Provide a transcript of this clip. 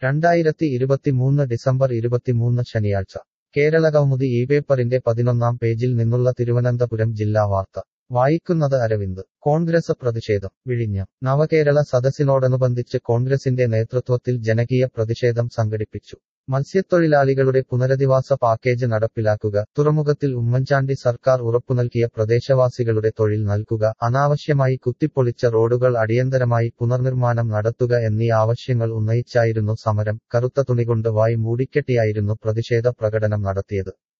രണ്ടായിരത്തി ഇരുപത്തിമൂന്ന് ഡിസംബർ ഇരുപത്തിമൂന്ന് ശനിയാഴ്ച കേരള കൗമുദി ഈ പേപ്പറിന്റെ പതിനൊന്നാം പേജിൽ നിന്നുള്ള തിരുവനന്തപുരം ജില്ലാ വാർത്ത വായിക്കുന്നത് അരവിന്ദ് കോൺഗ്രസ് പ്രതിഷേധം വിഴിഞ്ഞം നവകേരള സദസ്സിനോടനുബന്ധിച്ച് കോൺഗ്രസിന്റെ നേതൃത്വത്തിൽ ജനകീയ പ്രതിഷേധം സംഘടിപ്പിച്ചു മത്സ്യത്തൊഴിലാളികളുടെ പുനരധിവാസ പാക്കേജ് നടപ്പിലാക്കുക തുറമുഖത്തിൽ ഉമ്മൻചാണ്ടി സർക്കാർ ഉറപ്പുനൽകിയ പ്രദേശവാസികളുടെ തൊഴിൽ നൽകുക അനാവശ്യമായി കുത്തിപ്പൊളിച്ച റോഡുകൾ അടിയന്തരമായി പുനർനിർമ്മാണം നടത്തുക എന്നീ ആവശ്യങ്ങൾ ഉന്നയിച്ചായിരുന്നു സമരം കറുത്ത തുണികൊണ്ട് വായി മൂടിക്കെട്ടിയായിരുന്നു പ്രതിഷേധ പ്രകടനം നടത്തിയത്